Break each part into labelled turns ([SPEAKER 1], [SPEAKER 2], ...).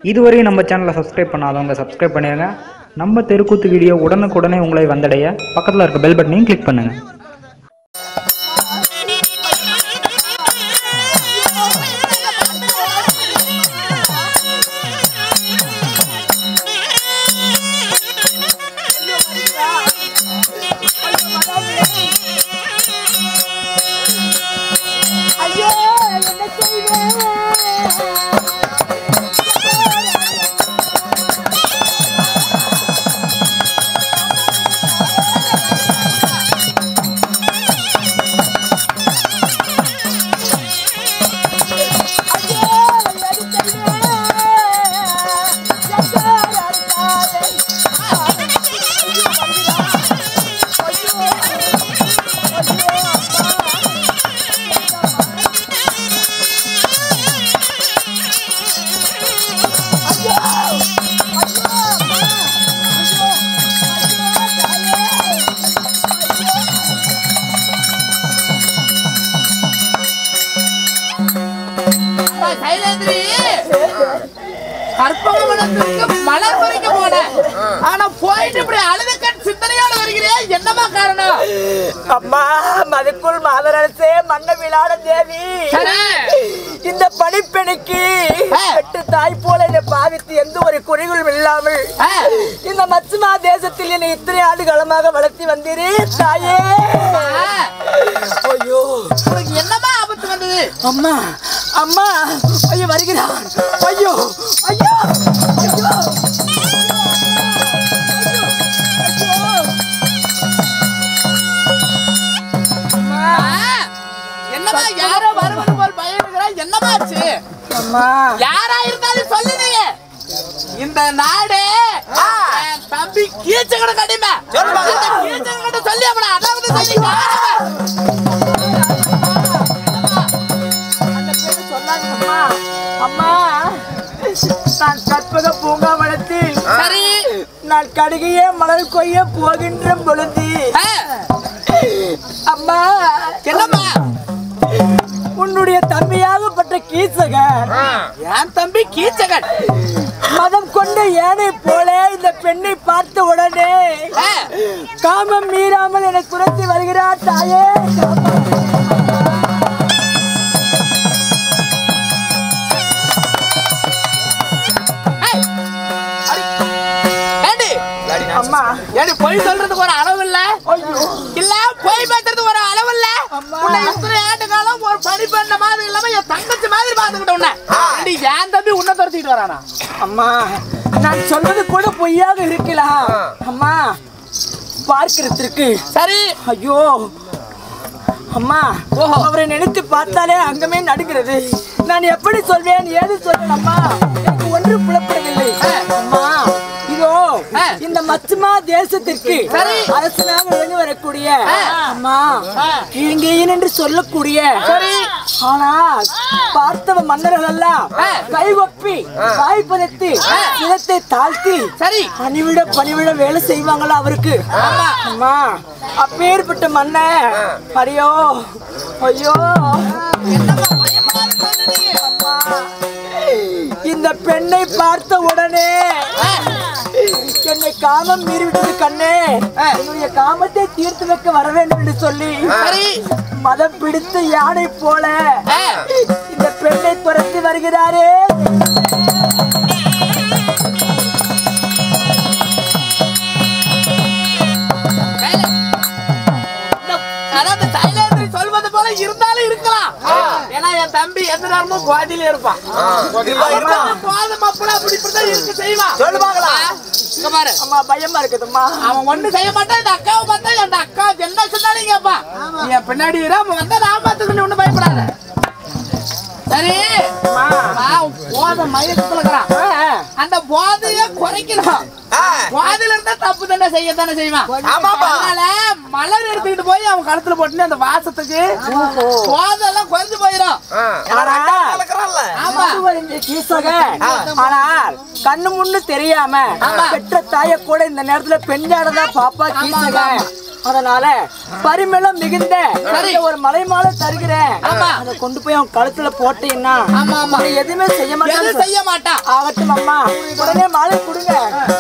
[SPEAKER 1] இதுவரையும் நம்ம சேனலை சப்ஸ்கிரைப் பண்ணாதவங்க சப்ஸ்கிரைப் பண்ணிடுங்க நம்ம தெருக்கூத்து வீடியோ உடனுக்குடனே உங்களை வந்தடைய பக்கத்தில் இருக்க பெல் பட்டனையும் கிளிக் பண்ணுங்கள்
[SPEAKER 2] ஐயோ என்ன செய்வேன் ஐயோ என்ன
[SPEAKER 3] அப்பா, சைலேந்திரி கற்பகவனத்திற்கு மலர் பறிக்க போனேன் ஆனா போயிட்டு இப்படி அழுது கண் சிந்தனையோட வருகிறே என்னமா காரணம்
[SPEAKER 2] அம்மா மதுக்குள் மாதரசே மன்ன விளாட தேவி
[SPEAKER 3] சரி.
[SPEAKER 2] இந்த பணிப்பெணுக்கு
[SPEAKER 3] ஆ.
[SPEAKER 2] பெற்ற தாய் போல என்னை பாவித்து எந்த ஒரு குறைகளும் இல்லாமல்
[SPEAKER 3] ஆ.
[SPEAKER 2] இந்த மச்சுமா தேசத்தில் என்னை இத்தனை ஆண்டு காலமாக வளர்த்தி வந்தீரே தாயே
[SPEAKER 3] ஆ,
[SPEAKER 2] ஐயோ
[SPEAKER 3] உனக்கு என்னமா ஆபத்து வந்தது
[SPEAKER 2] அம்மா அம்மா ஐயோ வருகிறான் ஐயோ ஐயோ ஐயோ
[SPEAKER 3] ஆ, என்னமா யாரோ வருவது போல் பயப்படுகிறா என்னமா ஆச்சு
[SPEAKER 2] அம்மா
[SPEAKER 3] யாரா இருந்தாலும் சொல்லு நீ இந்த நாடு என் தம்பி கீச்சகட கடிமை கீச்சகட சொல்லி அவனை அதாவது சொல்லி யாரவன்?
[SPEAKER 2] அந்த பேரை சொல்லாதீங்கம்மா. அம்மா நான் கற்பக பூங்கா வளர்த்தி
[SPEAKER 3] சரி
[SPEAKER 2] நான் கடுகையே மலர் கொய்ய போகின்ற பொழுது
[SPEAKER 3] ஆ,
[SPEAKER 2] அம்மா
[SPEAKER 3] என்னம்மா
[SPEAKER 2] உன்னுடைய தம்பியாகப்பட்ட கீசகர்
[SPEAKER 3] என் தம்பி கீச்சகன்
[SPEAKER 2] மதம் கொண்ட யானை போல இந்த பெண்ணை பார்த்த உடனே
[SPEAKER 3] ஆ,
[SPEAKER 2] காமம் மீறாமல் என்னை துரத்தி வருகிறார் தாயே
[SPEAKER 3] ஏய், அடி. ஏண்டி
[SPEAKER 2] அம்மா
[SPEAKER 3] ஏண்டி பொய் சொல்றதுக்கு ஒரு அளவு இல்ல
[SPEAKER 2] ஐயோ
[SPEAKER 3] இல்ல பொய் பேசுறதுக்கு ஒரு அளவு இல்ல
[SPEAKER 2] அம்மா.
[SPEAKER 3] உன்னை இத்தனை ஆண்டு காலம் ஒரு பணி பண்ண மாதிரி இல்லாம என் தங்கச்சி மாதிரி பாத்துக்கிட்ட உன்னை ஏண்டி, என் தம்பி உன்னை துரத்திட்டு வரானா
[SPEAKER 2] அம்மா நான் சொல்வது கூட பொய்யாக இருக்கலாம் அம்மா பார்க்கிறதுக்கு
[SPEAKER 3] சரி
[SPEAKER 2] ஐயோ அம்மா
[SPEAKER 3] ஓஹோ.
[SPEAKER 2] அவரை நினைத்து பார்த்தாலே அங்கமே நடுங்கிறது நான் எப்படி சொல்வேன் ஏது சொல்வேன் அம்மா எனக்கு ஒன்று புலப்படவில்லை அம்மா இதோ
[SPEAKER 3] ஆ.
[SPEAKER 2] இந்த மச்சுமா தேசத்திற்கு
[SPEAKER 3] சரி.
[SPEAKER 2] அரசனாக விளங்கி வரக்கூடிய அம்மா
[SPEAKER 3] ஆ.
[SPEAKER 2] கீழ்கேயன் என்று சொல்லக்கூடிய
[SPEAKER 3] சரி.
[SPEAKER 2] ஆனா பார்த்தவ மன்னர்கள் எல்லாம்
[SPEAKER 3] ஆ.
[SPEAKER 2] கைவப்பி வாய்ப்பதத்து சிரத்தை தாழ்த்தி
[SPEAKER 3] சரி
[SPEAKER 2] பணிவிட பணிவிட வேலை செய்வாங்களா அவருக்கு அம்மா அப்பேற்பட்ட மண்ண ஐயோ ஐயோ அம்மா இந்த பெண்ணை பார்த்த உடனே என்னை காமம் மீறிவிட்டது கண்ணே என்னுடைய காமத்தை தீர்த்து வைக்க வர வேண்டும் என்று சொல்லி
[SPEAKER 3] சரி
[SPEAKER 2] மதம் பிடித்த யானை போல
[SPEAKER 3] ஆ.
[SPEAKER 2] இந்த பெண்ணை துரத்தி வருகிறாரே
[SPEAKER 3] கையில. இந்த- அதாவது சைலேந்திரி சொல்வது போல இருந்தாலும் இருக்கலாம் ஏன்னா என் தம்பி எந்த நேரமும் குவாதியில இருப்பான் போதும் அப்படி அப்படி இப்படிதான் இருக்க செய்வான்
[SPEAKER 2] சொல்லுவாங்களா?
[SPEAKER 3] இங்க பாரு
[SPEAKER 2] அம்மா பயமா இருக்குதும்மா
[SPEAKER 3] அவன் ஒண்ணு செய்ய மாட்டான் இந்த அக்காவை பார்த்தா அந்த அக்கா என்ன சொன்னாலும் கேட்பான் நீ என் பின்னாடி இரு, அவன் வந்தா நான் பார்த்து சொல்லி ஒண்ணு பயப்படாத சரி
[SPEAKER 2] அம்மா.
[SPEAKER 3] அவன் போத மயக்கத்துல இருக்கிறான் அந்த போதைய குறைக்கணும் போதையில இருந்தா தப்பு தானே செய்யத்தானே செய்வான் அதனால மலர் எடுத்துக்கிட்டு போய் அவன் கழுத்துல போட்டு அந்த வாசத்துக்கு போதெல்லாம் குறைஞ்சு போயிடும் ஆமா
[SPEAKER 2] ஆனால் கண்ணு முன்னு தெரியாம
[SPEAKER 3] ஆமா.
[SPEAKER 2] பெற்ற தாய கூட இந்த நேரத்துல பெண்ணாடதா பாப்பா கீசக அதனால பரிமளம் மிகுந்த இந்த ஒரு மலை மாலை தருகிறேன்
[SPEAKER 3] ஆமா.
[SPEAKER 2] அதை கொண்டு போய் அவன் கழுத்துல போட்டீங்கன்னா
[SPEAKER 3] ஆமா, ஆமா.
[SPEAKER 2] நீ எதுவுமே செய்ய
[SPEAKER 3] எதுவும்
[SPEAKER 2] மாட்டான்
[SPEAKER 3] செய்ய மாட்டான்
[SPEAKER 2] ஆகட்டும் அம்மா உடனே மாலை கொடுங்க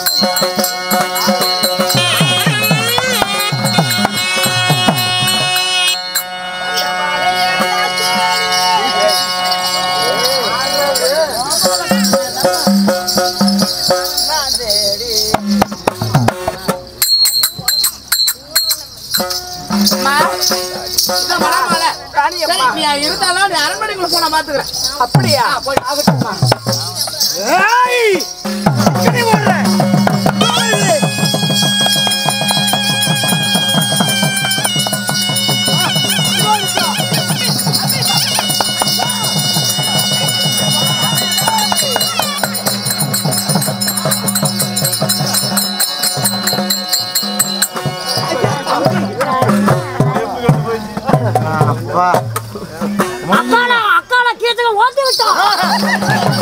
[SPEAKER 3] அம்மா, இந்த மலை மாலை. சரி, நீ இருந்தாலும் நீ அரண்மனைக்குள்ள போனா பாத்துக்கிறேன்
[SPEAKER 2] அப்படியா
[SPEAKER 3] போய்
[SPEAKER 2] ஆகட்டும்மா
[SPEAKER 4] அக்கால அக்கால கீழே ஓட்டி விட்டோம்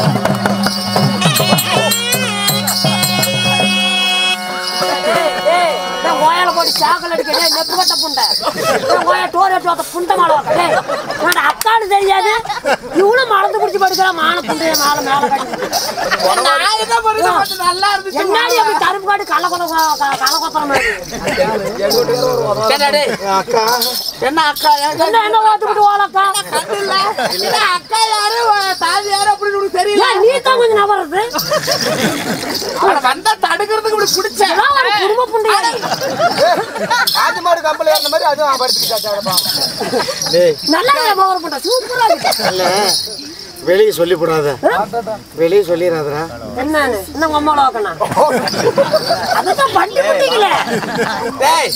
[SPEAKER 4] ஓயால போட்டு சாக்கல் அடிக்கடே நெப்பு கட்ட புண்டை ஓயா டோர் எடுத்து வந்த புண்டை மாலை வைக்கடே உன்னோட அக்கானு தெரியாது இவனும் மறந்து பிடிச்சி படுக்கிற மான புண்டைய மேல மேல கட்டி
[SPEAKER 3] நான் என்ன பண்ணுறது கொஞ்சம் நல்லா இருந்துச்சு
[SPEAKER 4] என்னாடி அப்படி கருப்பு காட்டு கள்ள கொத்த கள்ள கொத்தற மாதிரி
[SPEAKER 3] என்னடே
[SPEAKER 5] அக்கா
[SPEAKER 3] என்ன அக்கா ஏன்
[SPEAKER 4] என்ன என்ன ஓட்டு விட்டு ஓலக்கா
[SPEAKER 3] கண்ணு இல்ல இல்ல, அக்கா யாரு உன் தாதி யாரு அப்படின்னு உனக்கு தெரியல
[SPEAKER 4] ஏன் நீ தான் கொஞ்சம் நபரது
[SPEAKER 3] அவனை வந்தா தடுக்கிறதுக்கு இப்படி பிடிச்சேன்
[SPEAKER 4] இதெல்லாம் ஒரு குடும்ப புண்டையா
[SPEAKER 5] காஞ்ச மாடு கம்பளி அந்த மாதிரி அதுவும் படுத்துக்கிட்டாச்சாடப்பா டேய்
[SPEAKER 4] நல்லா மோகர புண்டை சூப்பரா இருக்கு
[SPEAKER 5] இல்ல வெளியே சொல்லி போடாத வெளியே சொல்லிடாதடா
[SPEAKER 4] என்னன்னு இன்னும் உங்க அம்மாவை வைக்கணும் அதான் பண்ணி விட்டீங்களே
[SPEAKER 3] டேய்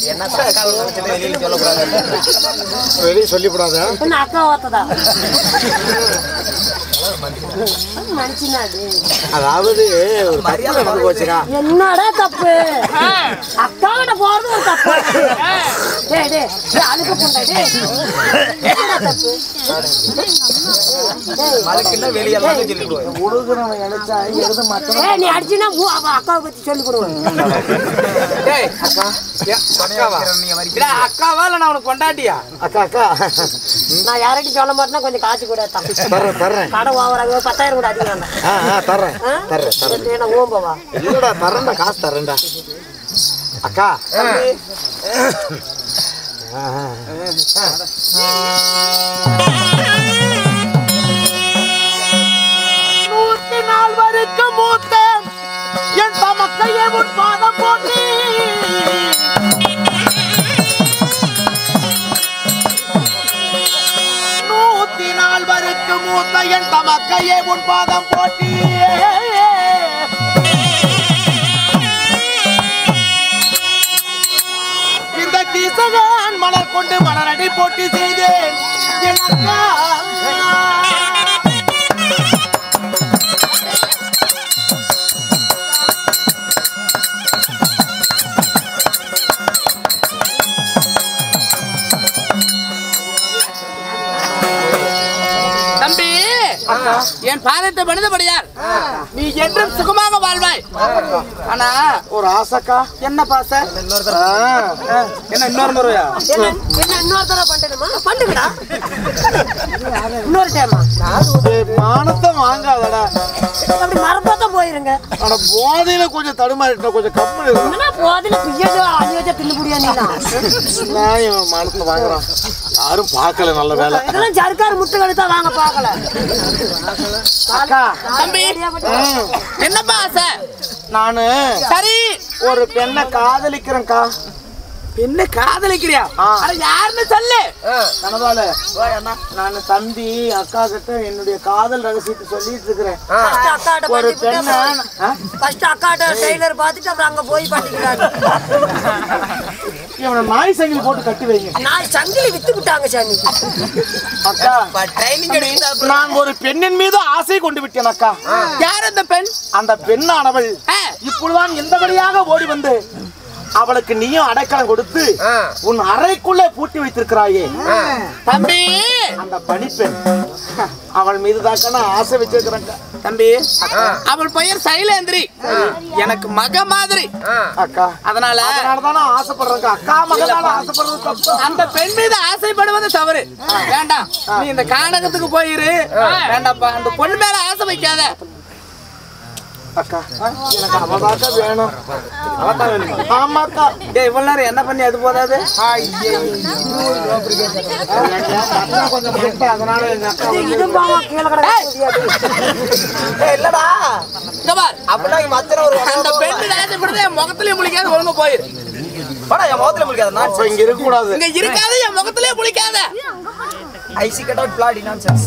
[SPEAKER 5] வெளியே சொல்லி போடாத
[SPEAKER 4] என்ன அக்கா ஓத்ததா மனுஷனாது
[SPEAKER 5] அதாவது ஒரு தப்பு நடந்து போச்சுடா
[SPEAKER 4] என்னடா தப்பு அக்கா கிட்ட போறது ஒரு தப்பு டேய் டேய் டேய் அழுக்க புண்டை டேய் என்னடா தப்பு
[SPEAKER 2] உழுகுறவன் நினைச்சா எழுத மாட்டேன்
[SPEAKER 4] ஏய் நீ அடிச்சினா அக்காவை பத்தி சொல்லி கொடுவேன்
[SPEAKER 3] டேய் அக்கா அக்காவா இல்ல அக்காவா இல்ல நான் உனக்கு கொண்டாட்டியா
[SPEAKER 5] அக்கா அக்கா
[SPEAKER 4] நான் யார்கிட்டயும் சொல்ல மாட்டேன்னா கொஞ்சம் காசு கூட தான்
[SPEAKER 5] தர்றேன் தர்றேன்
[SPEAKER 4] கடை ஓவராக பத்தாயிரம் கூட அதிகம் தான்
[SPEAKER 5] ஆ ஆ தர்றேன் தர்றேன் தர்றேன்
[SPEAKER 4] என்ன ஓம்பவா
[SPEAKER 5] இல்லடா தரேன்டா காசு தரேன்டா அக்கா ஆ, ஆ.
[SPEAKER 3] நூத்தி நால்வருக்கு மூத்த என் தமக்கையே உன் பாதம் போட்டு நூத்தி நால்வருக்கு மூத்த என் தமக்கையே உன் பாதம் போட்டி இந்த கீசகன் மலர் கொண்டு மலரடி போட்டி செய்தேன் என் அக்கா தம்பி என் பாதத்தை பணிதபடியார் நீ என்றும் சுகமாக வாழ்வாய் ஆனா
[SPEAKER 5] ஒரு ஆசைக்கா
[SPEAKER 3] என்ன பாச
[SPEAKER 5] ஆ,
[SPEAKER 3] என்ன இன்னொரு முறையா
[SPEAKER 4] என்ன என்ன இன்னொரு தடவை பண்ணணுமா பண்ணுங்கடா இன்னொரு டைமா
[SPEAKER 5] டேய், மானத்தை வாங்காதடா
[SPEAKER 4] அப்படி மரப்பாத்தான் போயிருங்க
[SPEAKER 5] ஆனா போதையில கொஞ்சம் தடுமாறிட்டா கொஞ்சம் கம்மி இருக்கு
[SPEAKER 4] என்ன போதில குய்யதோ அழியதோ தின்னு முடியா நீதான்
[SPEAKER 5] நான் இவன் மானத்தை வாங்குறான் யாரும் பார்க்கல நல்ல வேலை
[SPEAKER 4] இதெல்லாம் ஜர்க்கார் முட்டை கழுத்தா வாங்க பார்க்கல
[SPEAKER 5] அக்கா
[SPEAKER 3] தம்பி என்னப்பா ஆசை
[SPEAKER 5] நானு
[SPEAKER 3] சரி
[SPEAKER 5] ஒரு பெண்ணை காதலிக்கிறேன்க்கா
[SPEAKER 3] என்ன காதலிக்கிறியா
[SPEAKER 5] ஆ.
[SPEAKER 3] அட யாருன்னு சொல்லு
[SPEAKER 5] கனவால நான் தம்பி அக்கா கிட்ட என்னுடைய காதல் ரகசியத்தை சொல்லிட்டு இருக்கிறேன்
[SPEAKER 4] ஃபர்ஸ்ட் அக்காட்ட
[SPEAKER 5] ஒரு
[SPEAKER 4] பண்ணிட்டு
[SPEAKER 5] பெண்ணை ஆ?
[SPEAKER 4] ஃபர்ஸ்ட் அக்காட்ட டெய்லர் பார்த்துட்டு அப்புறம் அங்க போய் பண்ணிக்கிறாங்க
[SPEAKER 5] இவனை நாய் சங்கிலி போட்டு கட்டி வைங்க
[SPEAKER 4] நான் சங்கிலி வித்து விட்டாங்க சாமி
[SPEAKER 5] அக்கா
[SPEAKER 3] ட்ரைனிங்
[SPEAKER 5] நான் ஒரு பெண்ணின் மீது ஆசை கொண்டு விட்டேன் அக்கா
[SPEAKER 3] யார் அந்த பெண்
[SPEAKER 5] அந்த பெண்ணானவள்
[SPEAKER 3] ஆ.
[SPEAKER 5] இப்பொழுதுதான் இந்த வழியாக ஓடி வந்து அவளுக்கு நீயும் அடைக்கலம் கொடுத்து உன் அறைக்குள்ளே பூட்டி வைத்திருக்கிறாயே
[SPEAKER 3] தம்பி
[SPEAKER 5] அந்த பணிப்பெண் அவள் மீது தாக்கா ஆசை வச்சிருக்கிறேன்
[SPEAKER 3] தம்பி அவள் பெயர் சைலேந்திரி எனக்கு மக மாதிரி
[SPEAKER 5] அக்கா
[SPEAKER 3] அதனால
[SPEAKER 5] அதனாலதானே ஆசைப்படுறேன் அக்கா மகனால ஆசைப்படுறது தப்பு
[SPEAKER 3] அந்த பெண் மீது ஆசைப்படுவது தவறு வேண்டாம் நீ இந்த கானகத்துக்கு போயிரு வேண்டாம்ப்பா அந்த பொண்ணு மேல ஆசை வைக்காத
[SPEAKER 5] அக்கா எனக்கு அவதாக்கா வேணும் அவதான் வேணுமா ஆமாக்கா
[SPEAKER 3] டேய் இவ்வளவு நேரம் என்ன பண்ணி அது போதாது
[SPEAKER 5] அக்கா கொஞ்சம் மட்டை, அதனால எங்க அக்கா வந்து-
[SPEAKER 4] இது பாவா கீழே கிடக்கு
[SPEAKER 5] ஏய், இல்லடா
[SPEAKER 3] இங்க பார்
[SPEAKER 5] அப்படின்னா இங்க மத்திர ஒரு
[SPEAKER 3] அந்த பெண்ணு ஆசைப்படுறது என் முகத்திலேயே முழிக்காத ஒழுங்கா போயிரு
[SPEAKER 5] படா என் முகத்துல முடிக்காத அப்ப இங்க இருக்க கூடாது
[SPEAKER 3] இங்க இருக்காது என் முகத்திலேயே முழிக்காத
[SPEAKER 5] I see cut out bloody nonsense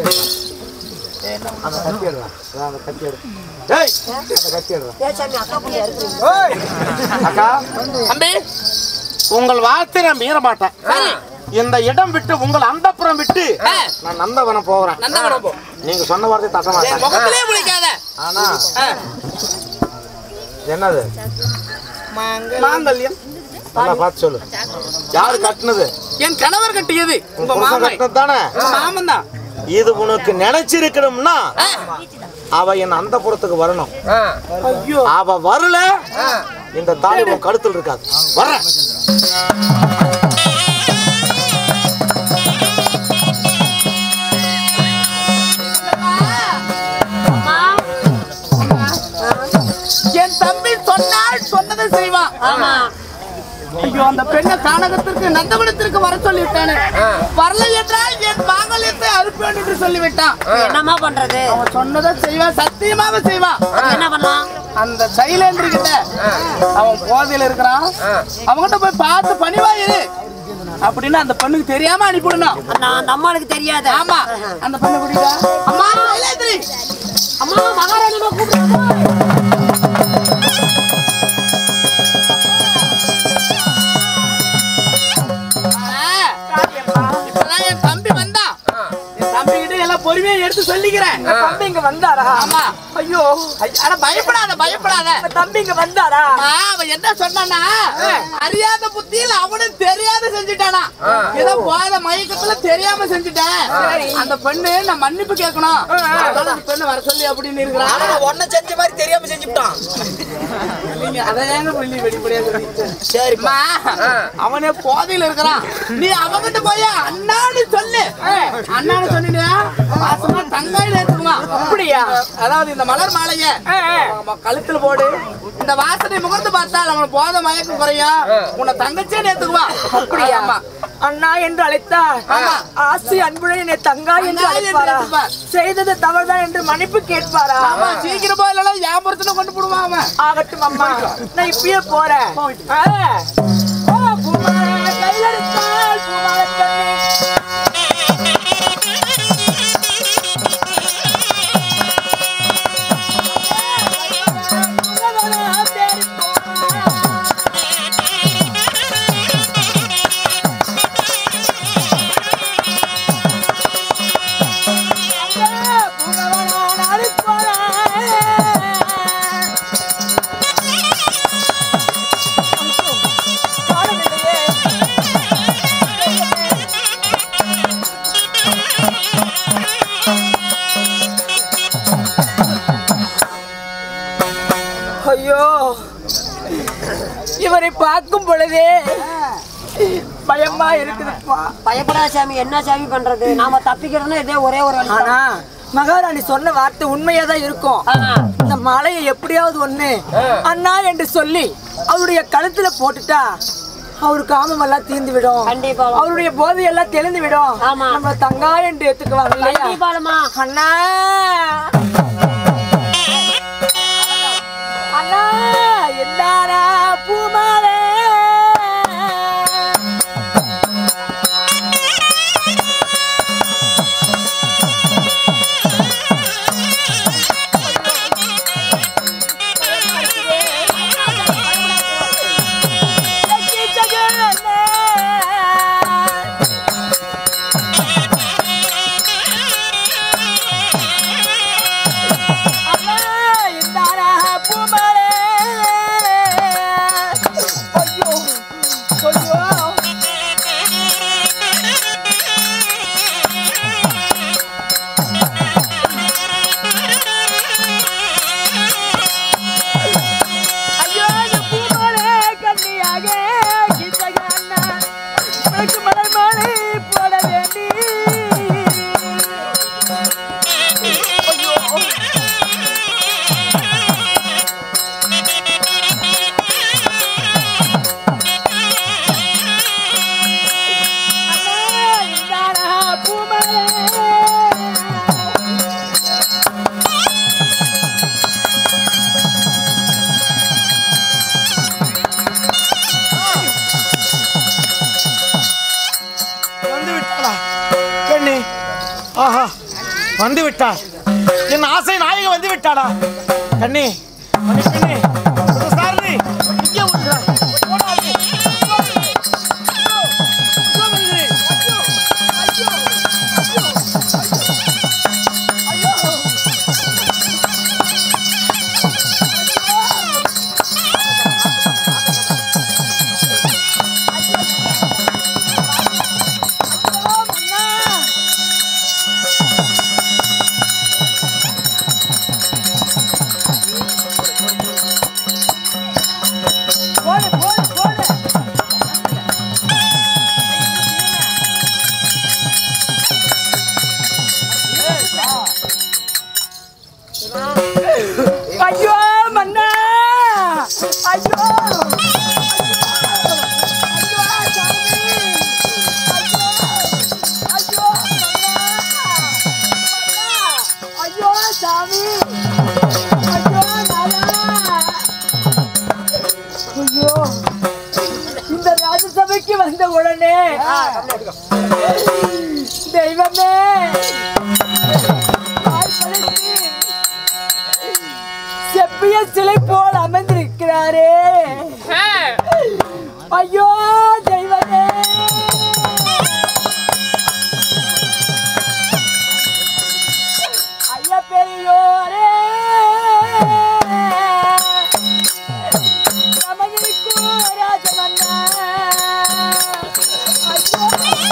[SPEAKER 5] அந்த கத்தி எடுடா அதான் அந்த கத்தி எடு ஏய் அந்த கத்தி எடுடா
[SPEAKER 4] ஏசாமி அக்கா புள்ளையா இருக்கிறீங்க
[SPEAKER 5] ஏய் அக்கா
[SPEAKER 3] தம்பி
[SPEAKER 5] உங்கள் வார்த்தை நான் மீற மாட்டேன்
[SPEAKER 3] சரி.
[SPEAKER 5] இந்த இடம் விட்டு உங்கள் அந்தப்புறம் விட்டு
[SPEAKER 3] ஆ.
[SPEAKER 5] நான் நந்தவனம் போகிறேன்
[SPEAKER 3] நந்தவனம் போ
[SPEAKER 5] நீங்க சொன்ன வார்த்தை தட்ட
[SPEAKER 3] என்
[SPEAKER 5] மாட்டேன்
[SPEAKER 3] முகத்திலேயே முழிக்காத
[SPEAKER 5] ஆனா
[SPEAKER 3] ஆ.
[SPEAKER 5] என்னது
[SPEAKER 3] மாங்கல்யம்
[SPEAKER 5] நல்லா பார்த்து சொல்லு யாரு கட்டுனது
[SPEAKER 3] என் கணவர் கட்டியது உங்க
[SPEAKER 5] புருஷன்
[SPEAKER 3] மாமன்
[SPEAKER 5] கட்டுனது தானே
[SPEAKER 3] மாமன் தான்
[SPEAKER 5] இது உனக்கு நினைச்சிருக்கணும்னா அவ என் அந்த புறத்துக்கு வரணும்
[SPEAKER 3] ஐயோ
[SPEAKER 5] அவ வரல இந்த தாலி உன் கழுத்தில் இருக்காது வரேன்
[SPEAKER 3] என் தம்பி சொன்னால் சொன்னதை செய்வான்
[SPEAKER 4] ஆமா
[SPEAKER 3] ஐயோ அந்த பெண்ணை கானகத்திற்கு நந்தவனத்திற்கு வர சொல்லிவிட்டானே வரல என்றால் என் மாங்கல்யத்தை அறுப்பேன் என்று சொல்லிவிட்டான்
[SPEAKER 4] என்னம்மா பண்றது
[SPEAKER 3] அவன் சொன்னதை செய்வான் சத்தியமாக செய்வான்
[SPEAKER 4] என்ன பண்ணலாம்
[SPEAKER 3] அந்த சைலேந்திரி கிட்ட அவன் போதையில இருக்கிறான் அவன்கிட்ட போய் பார்த்து பணிவாயிரு அப்படின்னு அந்த பெண்ணுக்கு தெரியாம அனுப்பிவிடணும்
[SPEAKER 4] அண்ணா அந்த அம்மாளுக்கு தெரியாது
[SPEAKER 3] ஆமா அந்த பெண்ணு கூட்டிட்டா அம்மா சைலேந்திரி
[SPEAKER 4] அம்மா மகாராணி கூப்பிடுறாங்க
[SPEAKER 3] இப்பதான் என் தம்பி வந்தான் என் தம்பி கிட்ட எல்லாம் பொறுமையா எடுத்து சொல்லிக்கிறேன்
[SPEAKER 2] தம்பி இங்க வந்தாரா
[SPEAKER 3] ஆமா
[SPEAKER 2] ஐயோ
[SPEAKER 3] அட பயப்படாத பயப்படாத
[SPEAKER 2] தம்பி இங்க வந்தாரா
[SPEAKER 3] ஆ, அவன் என்ன சொன்னானா அறியாத புத்தியில அவனும் தெரியாத செஞ்சுட்டானா ஏதோ போத மயக்கத்துல தெரியாம செஞ்சுட்டேன் அந்த பெண்ணு நான் மன்னிப்பு கேட்கணும் அதனால அந்த பெண்ணு வர சொல்லி அப்படின்னு இருக்கிறான்
[SPEAKER 2] ஒன்ன செஞ்ச மாதிரி தெரியாம செஞ்சுட்டான்
[SPEAKER 3] நீங்க அதை ஏங்க சொல்லி வெளிப்படையா சொல்லிட்டு சரிம்மா அவனே போதையில இருக்கிறான் நீ அவங்கிட்ட போய் அண்ணான்னு சொல்லு அண்ணான்னு சொன்னியா மாசமா தங்காயில ஏத்துக்குமா அப்படியா அதாவது இந்த மலர் மாலைய அவன் கழுத்துல போடு இந்த வாசனை முகர்ந்து பார்த்தால் அவன் போத மயக்கம் குறையும் உன்னை தங்கச்சியே நேத்துக்குவா அப்படியா
[SPEAKER 2] அண்ணா என்று அழைத்தார்
[SPEAKER 3] ஆமா.
[SPEAKER 2] ஆசி அன்புடன் என்னை தங்கா என்று
[SPEAKER 3] தங்கா என்று
[SPEAKER 2] அழைப்பாரா
[SPEAKER 3] அழைப்பார்.
[SPEAKER 2] செய்தது தவறுதான் என்று மன்னிப்பு கேட்பாரா
[SPEAKER 3] ஆமா சீக்கிரம் போய் இல்லைன்னா என் புறத்துல கொண்டு போடுவான் அவன்
[SPEAKER 2] ஆகட்டும் அம்மா நான் இப்பயே போறேன் ஆ. ஓ, பூமாலை கையில் எடுத்தால் பூமாலை கண்ணே. ஐயோ இவரை பார்க்கும் பொழுதே பயமா இருக்குதுப்பா
[SPEAKER 4] பயப்படாத சாமி என்ன சாமி பண்றது நாம தப்பிக்கிறதுனா இதே ஒரே ஒரு வழி தான்.
[SPEAKER 2] ஆனா மகாராணி சொன்ன வார்த்தை உண்மையா தான் இருக்கும்
[SPEAKER 4] ஆமா.
[SPEAKER 2] இந்த மாலையை எப்படியாவது ஒண்ணு அண்ணா என்று சொல்லி அவருடைய கழுத்துல போட்டுட்டா அவரு காமம் எல்லாம் தீர்ந்து விடும்
[SPEAKER 4] கண்டிப்பா.
[SPEAKER 2] அவருடைய போதை எல்லாம் தெளிந்து விடும்
[SPEAKER 4] ஆமா.
[SPEAKER 2] நம்ம தங்கா என்று ஏத்துக்குவாங்க இல்லையா
[SPEAKER 4] கண்டிப்பாலம்மா
[SPEAKER 2] அண்ணா அண்ணா என்னாரா பூமாலே
[SPEAKER 5] வந்து விட்டாள் என் ஆசை நாயகி வந்து விட்டாளா கண்ணி மணி பெண்ணே சாரணி இங்கே விடுறாய். ஓடாதே. ஐயோ, ஐயோ, மனிதரே. ஐயோ, ஐயோ, ஐயோ, ஐயோ.
[SPEAKER 2] போடு போடு போடு ஐயோ மன்னா ஐயோ ஐயோ சாமி ஐயோ நானா ஐயோ இந்த ராஜசபைக்கு வந்த உடனே தெய்வமே தாய் படைத்து செப்பிய சிலை போல் அமர்ந்திருக்கிறாரே ஐயோ தெய்வமே ஐயா பெரியோரே நமக்கு ராஜமன்னா ஐயோ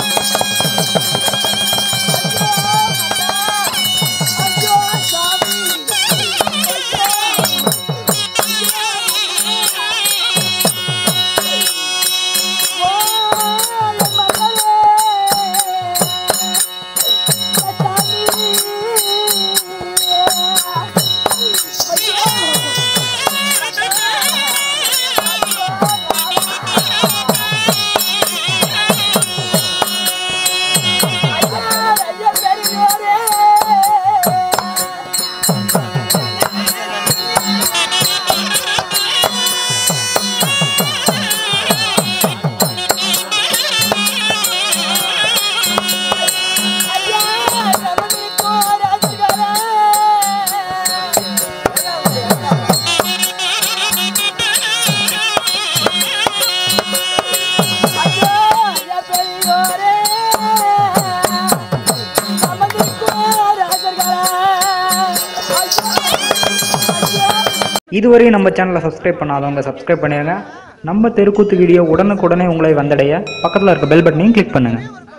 [SPEAKER 2] ஐயோ சாமி ஓ மகளே
[SPEAKER 1] இதுவரை நம்ம சேனலை சப்ஸ்கிரைப் பண்ணாதவங்க சப்ஸ்கிரைப் பண்ணிடுங்க நம்ம தெருக்கூத்து வீடியோ உடனுக்குடனே உங்களை வந்தடைய பக்கத்தில் இருக்க பெல் பட்டனையும் கிளிக் பண்ணுங்கள்